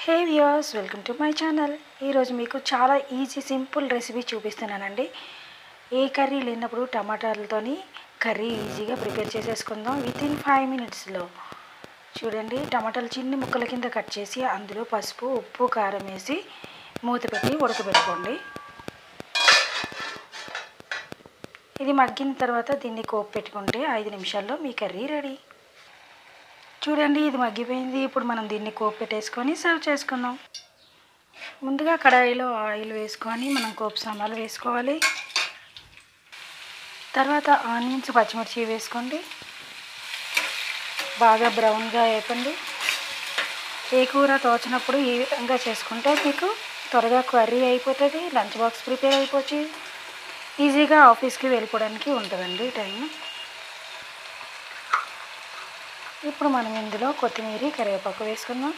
hey viewers welcome to my channel ఈరోజు మీకు చాలా ఈజీ సింపుల్ రెసిపీ చూపిస్తున్నానండి ఏ కర్రీ లేనప్పుడు టమాటాలతోని కర్రీ ఈజీగా ప్రిపేర్ చేసేసుకుందాం విత్ ఇన్ ఫైవ్ మినిట్స్లో చూడండి టమాటాలు చిన్ని ముక్కల కింద కట్ చేసి అందులో పసుపు ఉప్పు కారం వేసి మూత పెట్టి ఉడకబెట్టుకోండి ఇది మగ్గిన తర్వాత దీన్ని కోపు పెట్టుకుంటే ఐదు నిమిషాల్లో మీ కర్రీ రెడీ చూడండి ఇది మగ్గిపోయింది ఇప్పుడు మనం దీన్ని కోపు పెట్టేసుకొని సర్వ్ చేసుకుందాం ముందుగా కడాయిలో ఆయిల్ వేసుకొని మనం కోపు సామాన్లు వేసుకోవాలి తర్వాత ఆనియన్స్ పచ్చిమిర్చి వేసుకోండి బాగా బ్రౌన్గా వేపండి ఏ కూర తోచినప్పుడు ఈ విధంగా చేసుకుంటే మీకు త్వరగా కర్రీ అయిపోతుంది లంచ్ బాక్స్ ప్రిపేర్ అయిపోవచ్చు ఈజీగా ఆఫీస్కి వెళ్ళిపోవడానికి ఉంటుందండి టైం ఇప్పుడు మనం ఇందులో కొత్తిమీర కరివేపాకు వేసుకుందాం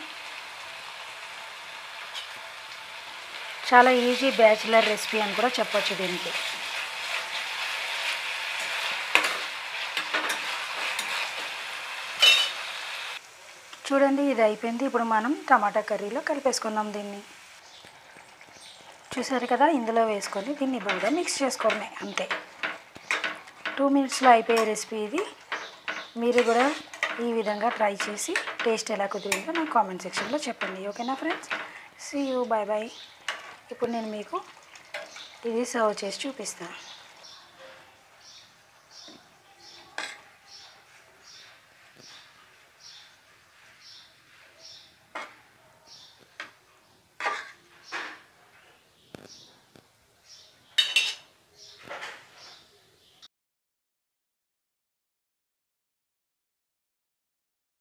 చాలా ఈజీ బ్యాచిలర్ రెసిపీ అని కూడా చెప్పొచ్చు దీనికి చూడండి ఇది అయిపోయింది ఇప్పుడు మనం టమాటా కర్రీలో కలిపేసుకుందాం దీన్ని చూసారు కదా ఇందులో వేసుకొని దీన్ని బాగా మిక్స్ చేసుకోవడమే అంతే టూ మినిట్స్లో అయిపోయే రెసిపీ ఇది మీరు కూడా ఈ విధంగా ట్రై చేసి టేస్ట్ ఎలా కుదిరిందో నాకు కామెంట్ సెక్షన్లో చెప్పండి ఓకేనా friends see you bye bye ఇప్పుడు నేను మీకు ఇది సర్వ్ చేసి చూపిస్తాను